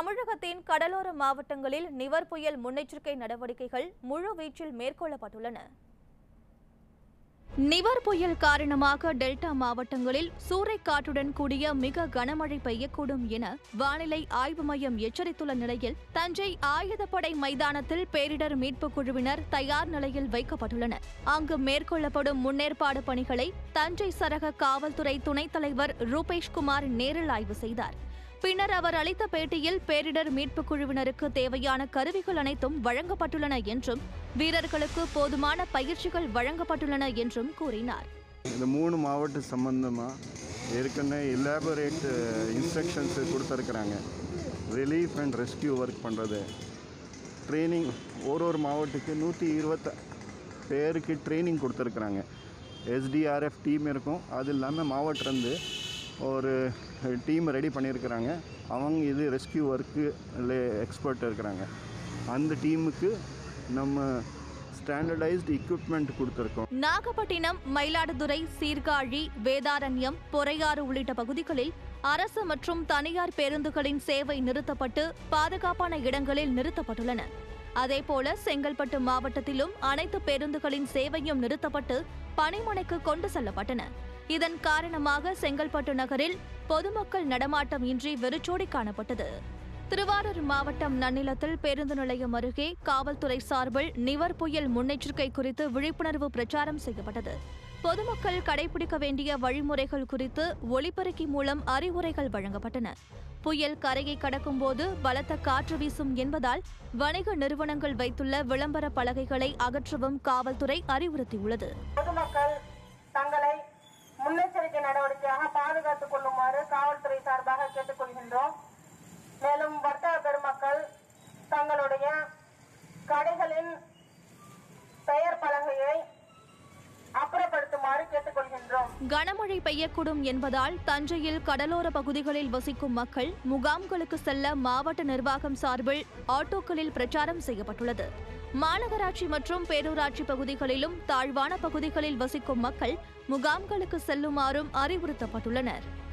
தமிழகத்தின் கடலோர மாவட்டங்களில் நிவர் புயல் முன்னெச்சரிக்கை நடவடிக்கைகள் முழுவீச்சில் மேற்கொள்ளப்பட்டுள்ளன நிவர் புயல் காரணமாக டெல்டா மாவட்டங்களில் சூறைக்காற்றுடன் கூடிய மிக கனமழை பெய்யக்கூடும் என வானிலை ஆய்வு மையம் எச்சரித்துள்ள நிலையில் தஞ்சை ஆயுதப்படை மைதானத்தில் பேரிடர் மீட்புக் குழுவினர் தயார் நிலையில் வைக்கப்பட்டுள்ளனர் அங்கு மேற்கொள்ளப்படும் முன்னேற்பாடு பணிகளை தஞ்சை சரக காவல்துறை துணைத் தலைவர் ரூபேஷ் குமார் நேரில் ஆய்வு செய்தார் பின்னர் அவர் அளித்த பேட்டியில் பேரிடர் மீட்புக் குழுவினருக்கு தேவையான கருவிகள் அனைத்தும் வழங்கப்பட்டுள்ளன என்றும் வீரர்களுக்கு போதுமான பயிற்சிகள் வழங்கப்பட்டுள்ளன என்றும் கூறினார் இந்த மூணு மாவட்ட சம்பந்தமாக ஏற்கனவே இலாபரேட் இன்ஸ்ட்ரக்ஷன்ஸ் கொடுத்துருக்குறாங்க ரிலீஃப் அண்ட் ரெஸ்கியூ ஒர்க் பண்ணுறது ட்ரைனிங் ஒரு ஒரு மாவட்டத்துக்கு நூற்றி இருபத்த பேருக்கு ட்ரைனிங் கொடுத்துருக்குறாங்க எஸ்டிஆர்எஃப் டீம் இருக்கும் அது இல்லாமல் மாவட்டத்துலேருந்து ஒரு டீம் ரெடி பண்ணியிருக்கிறாங்க அவங்க இது ரெஸ்கியூ ஒர்க்கு எக்ஸ்பர்ட் இருக்கிறாங்க அந்த டீமுக்கு நம்ம ஸ்டாண்டர்டைஸ்டு equipment கொடுத்துருக்கோம் நாகப்பட்டினம் மயிலாடுதுறை சீர்காழி வேதாரண்யம் பொறையாறு உள்ளிட்ட பகுதிகளில் அரசு மற்றும் தனியார் பேருந்துகளின் சேவை நிறுத்தப்பட்டு பாதுகாப்பான இடங்களில் நிறுத்தப்பட்டுள்ளன அதேபோல செங்கல்பட்டு மாவட்டத்திலும் அனைத்து பேருந்துகளின் சேவையும் நிறுத்தப்பட்டு பணிமனைக்கு கொண்டு செல்லப்பட்டன இதன் காரணமாக செங்கல்பட்டு நகரில் பொதுமக்கள் நடமாட்டம் இன்றி வெறிச்சோடி காணப்பட்டது திருவாரூர் மாவட்டம் நன்னிலத்தில் பேருந்து நிலையம் அருகே காவல்துறை சார்பில் நிவர் புயல் முன்னெச்சரிக்கை குறித்து விழிப்புணர்வு பிரச்சாரம் செய்யப்பட்டது பொதுமக்கள் கடைபிடிக்க வேண்டிய வழிமுறைகள் குறித்து ஒளிபெருக்கி மூலம் அறிவுரைகள் வழங்கப்பட்டன புயல் கரையை கடக்கும்போது பலத்த காற்று வீசும் என்பதால் வணிக நிறுவனங்கள் வைத்துள்ள விளம்பர பலகைகளை அகற்றவும் காவல்துறை அறிவுறுத்தியுள்ளது பொதுமக்கள் தங்களை முன்னெச்சரிக்கை நடவடிக்கையாக பாதுகாத்துக் கொள்ளுமாறு காவல்துறை சார்பாக கேட்டுக்கொள்கின்றோம் மேலும் வர்த்தக பெருமக்கள் தங்களுடைய கடைகளின் பெயர் பலகையை அப்புறப்படுத்துமாறு கேட்டுக்கொள்கின்றோம் கனமழை பெய்யக்கூடும் என்பதால் தஞ்சையில் கடலோர பகுதிகளில் வசிக்கும் மக்கள் முகாம்களுக்கு செல்ல மாவட்ட நிர்வாகம் சார்பில் ஆட்டோக்களில் பிரச்சாரம் செய்யப்பட்டுள்ளது மாநகராட்சி மற்றும் பேரூராட்சி பகுதிகளிலும் தாழ்வான பகுதிகளில் வசிக்கும் மக்கள் முகாம்களுக்கு செல்லுமாறும் அறிவுறுத்தப்பட்டுள்ளனர்